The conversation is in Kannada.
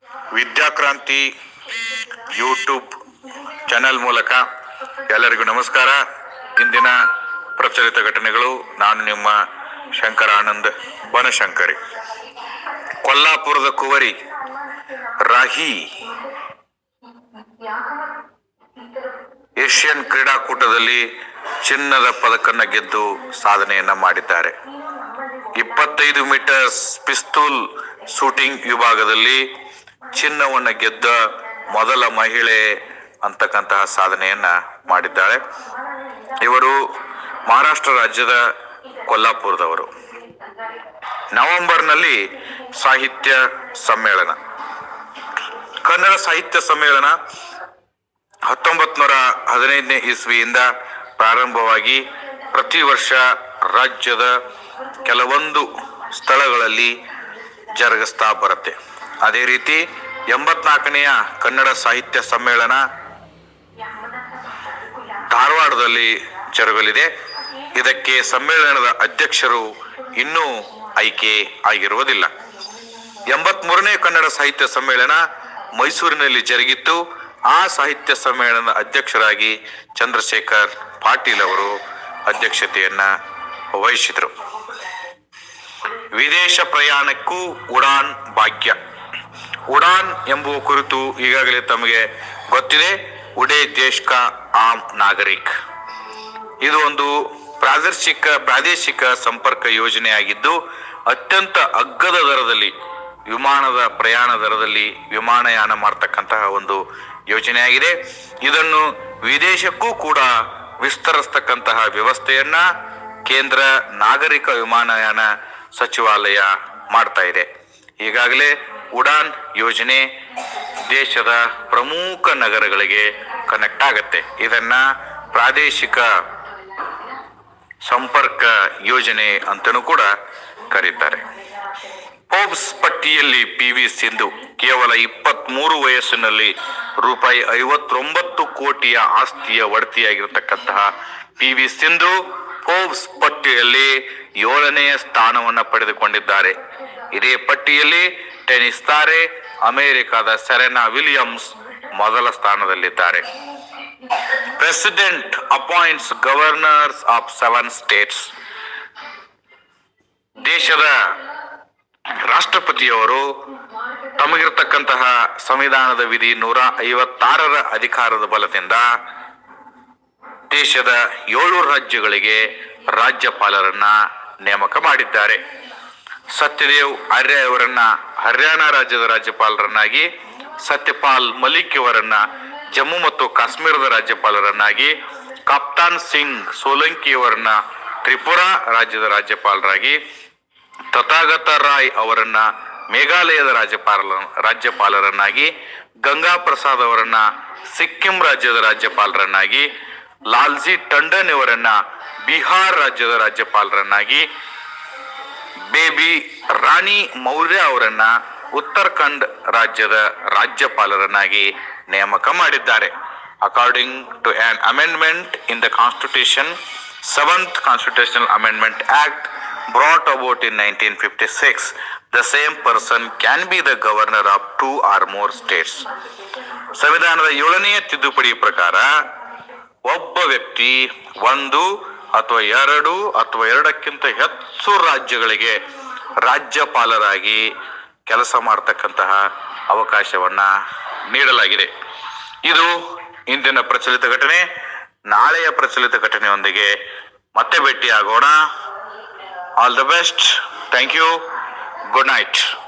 ವಿದ್ಯಾಕ್ರಾಂತಿ ಯೂಟ್ಯೂಬ್ ಚಾನೆಲ್ ಮೂಲಕ ಎಲ್ಲರಿಗೂ ನಮಸ್ಕಾರ ಇಂದಿನ ಪ್ರಚಲಿತ ಘಟನೆಗಳು ನಾನು ನಿಮ್ಮ ಶಂಕರ ಆನಂದ್ ಬನಶಂಕರಿ ಕೊಲ್ಲಾಪುರದ ಕುವರಿ ರಾಹಿ ಏಷ್ಯನ್ ಕ್ರೀಡಾಕೂಟದಲ್ಲಿ ಚಿನ್ನದ ಪದಕನ್ನ ಗೆದ್ದು ಸಾಧನೆಯನ್ನ ಮಾಡಿದ್ದಾರೆ ಇಪ್ಪತ್ತೈದು ಮೀಟರ್ಸ್ ಪಿಸ್ತೂಲ್ ಶೂಟಿಂಗ್ ವಿಭಾಗದಲ್ಲಿ ಚಿನ್ನವನ್ನು ಗೆದ್ದ ಮೊದಲ ಮಹಿಳೆ ಅಂತಕ್ಕಂತಹ ಸಾಧನೆಯನ್ನ ಮಾಡಿದ್ದಾಳೆ ಇವರು ಮಹಾರಾಷ್ಟ್ರ ರಾಜ್ಯದ ಕೊಲ್ಲಾಪುರದವರು ನವೆಂಬರ್ನಲ್ಲಿ ಸಾಹಿತ್ಯ ಸಮ್ಮೇಳನ ಕನ್ನಡ ಸಾಹಿತ್ಯ ಸಮ್ಮೇಳನ ಹತ್ತೊಂಬತ್ ನೂರ ಹದಿನೈದನೇ ಇಸ್ವಿಯಿಂದ ಪ್ರಾರಂಭವಾಗಿ ಪ್ರತಿ ವರ್ಷ ರಾಜ್ಯದ ಕೆಲವೊಂದು ಸ್ಥಳಗಳಲ್ಲಿ ಜರುಗಿಸ್ತಾ ಬರುತ್ತೆ ಅದೇ ರೀತಿ ಎಂಬತ್ನಾಲ್ಕನೆಯ ಕನ್ನಡ ಸಾಹಿತ್ಯ ಸಮ್ಮೇಳನ ಧಾರವಾಡದಲ್ಲಿ ಜರುಗಲಿದೆ ಇದಕ್ಕೆ ಸಮ್ಮೇಳನದ ಅಧ್ಯಕ್ಷರು ಇನ್ನೂ ಆಯ್ಕೆ ಆಗಿರುವುದಿಲ್ಲ ಎಂಬತ್ಮೂರನೇ ಕನ್ನಡ ಸಾಹಿತ್ಯ ಸಮ್ಮೇಳನ ಮೈಸೂರಿನಲ್ಲಿ ಜರುಗಿತ್ತು ಆ ಸಾಹಿತ್ಯ ಸಮ್ಮೇಳನದ ಅಧ್ಯಕ್ಷರಾಗಿ ಚಂದ್ರಶೇಖರ್ ಪಾಟೀಲ್ ಅವರು ಅಧ್ಯಕ್ಷತೆಯನ್ನ ವಹಿಸಿದರು ವಿದೇಶ ಪ್ರಯಾಣಕ್ಕೂ ಉಡಾನ್ ಭಾಗ್ಯ ಉಡಾನ್ ಎಂಬುವ ಕುರಿತು ಈಗಾಗಲೇ ತಮಗೆ ಗೊತ್ತಿದೆ ಉಡೇ ದೇಶ್ ಕಾ ಆಮ್ ನಾಗರಿಕ್ ಇದು ಒಂದು ಪ್ರಾದೇಶಿಕ ಪ್ರಾದೇಶಿಕ ಸಂಪರ್ಕ ಯೋಜನೆಯಾಗಿದ್ದು ಅತ್ಯಂತ ಅಗ್ಗದ ದರದಲ್ಲಿ ವಿಮಾನದ ಪ್ರಯಾಣ ದರದಲ್ಲಿ ವಿಮಾನಯಾನ ಮಾಡ್ತಕ್ಕಂತಹ ಒಂದು ಯೋಜನೆಯಾಗಿದೆ ಇದನ್ನು ವಿದೇಶಕ್ಕೂ ಕೂಡ ವಿಸ್ತರಿಸ್ತಕ್ಕಂತಹ ವ್ಯವಸ್ಥೆಯನ್ನ ಕೇಂದ್ರ ನಾಗರಿಕ ವಿಮಾನಯಾನ ಸಚಿವಾಲಯ ಮಾಡ್ತಾ ಇದೆ ಈಗಾಗಲೇ ಉಡಾನ್ ಯೋಜನೆ ದೇಶದ ಪ್ರಮುಖ ನಗರಗಳಿಗೆ ಕನೆಕ್ಟ್ ಆಗತ್ತೆ ಇದನ್ನ ಪ್ರಾದೇಶಿಕ ಸಂಪರ್ಕ ಯೋಜನೆ ಅಂತಲೂ ಕೂಡ ಕರೀತಾರೆ ಫೋರ್ಬ್ಸ್ ಪಟ್ಟಿಯಲ್ಲಿ ಪಿ ವಿ ಸಿಂಧು ಕೇವಲ ಇಪ್ಪತ್ತ್ ಮೂರು ವಯಸ್ಸಿನಲ್ಲಿ ರೂಪಾಯಿ ಐವತ್ತೊಂಬತ್ತು ಕೋಟಿಯ ಆಸ್ತಿಯ ಒಡತಿಯಾಗಿರತಕ್ಕಂತಹ ಪಿ ವಿ ಸಿಂಧು ಫೋರ್ಬ್ಸ್ ಪಟ್ಟಿಯಲ್ಲಿ ಏಳನೆಯ ಸ್ಥಾನವನ್ನು ಪಡೆದುಕೊಂಡಿದ್ದಾರೆ ಇದೇ ಪಟ್ಟಿಯಲ್ಲಿ ಟೆನಿಸ್ ತಾರೆ ಅಮೆರಿಕದ ಸೆರೆನಾ ವಿಲಿಯಮ್ಸ್ ಮೊದಲ ಸ್ಥಾನದಲ್ಲಿದ್ದಾರೆ president appoints governors of seven states ದೇಶದ ರಾಷ್ಟ್ರಪತಿಯವರು ತಮಗಿರ್ತಕ್ಕಂತಹ ಸಂವಿಧಾನದ ವಿಧಿ ನೂರ ಐವತ್ತಾರರ ಅಧಿಕಾರದ ಬಲದಿಂದ ದೇಶದ ಏಳು ರಾಜ್ಯಗಳಿಗೆ ರಾಜ್ಯಪಾಲರನ್ನ ನೇಮಕ ಮಾಡಿದ್ದಾರೆ ಸತ್ಯದೇವ್ ಆರ್ಯ ಅವರನ್ನ ಹರಿಯಾಣ ರಾಜ್ಯದ ರಾಜ್ಯಪಾಲರನ್ನಾಗಿ ಸತ್ಯಪಾಲ್ ಮಲಿಕ್ ಅವರನ್ನ ಜಮ್ಮು ಮತ್ತು ಕಾಶ್ಮೀರದ ರಾಜ್ಯಪಾಲರನ್ನಾಗಿ ಕಪ್ತಾನ್ ಸಿಂಗ್ ಸೋಲಂಕಿ ಅವರನ್ನ ತ್ರಿಪುರಾ ರಾಜ್ಯದ ರಾಜ್ಯಪಾಲರಾಗಿ ತಥಾಗತ ರಾಯ್ ಅವರನ್ನ ಮೇಘಾಲಯದ ರಾಜ್ಯಪಾಲ ರಾಜ್ಯಪಾಲರನ್ನಾಗಿ ಗಂಗಾ ಪ್ರಸಾದ್ ಅವರನ್ನ ಸಿಕ್ಕಿಂ ರಾಜ್ಯದ ರಾಜ್ಯಪಾಲರನ್ನಾಗಿ ಲಾಲ್ಜಿ ಟಂಡನ್ ಅವರನ್ನ ಬಿಹಾರ್ ರಾಜ್ಯದ ರಾಜ್ಯಪಾಲರನ್ನಾಗಿ ಬೇಬಿ ರಾಣಿ ಮೌರ್ಯ ಅವರನ್ನ ಉತ್ತರಾಖಂಡ್ ರಾಜ್ಯದ ರಾಜ್ಯಪಾಲರನ್ನಾಗಿ ನೇಮಕ ಮಾಡಿದ್ದಾರೆ according to an amendment in the constitution seventh constitutional amendment act brought about in 1956 the same person can be the governor of two or more states ಸಂವಿಧಾನದ ಏಳನೆಯ ತಿದ್ದುಪಡಿ ಪ್ರಕಾರ ಒಬ್ಬ ವ್ಯಕ್ತಿ ಒಂದು ಅಥವಾ ಎರಡು ಅಥವಾ ಎರಡಕ್ಕಿಂತ ಹೆಚ್ಚು ರಾಜ್ಯಗಳಿಗೆ ರಾಜ್ಯಪಾಲರಾಗಿ ಕೆಲಸ ಮಾಡತಕ್ಕಂತಹ ಅವಕಾಶವನ್ನ ನೀಡಲಾಗಿದೆ ಇದು ಇಂದಿನ ಪ್ರಚಲಿತ ಘಟನೆ ನಾಳೆಯ ಪ್ರಚಲಿತ ಘಟನೆಯೊಂದಿಗೆ ಮತ್ತೆ ಭೇಟಿಯಾಗೋಣ all the best thank you good night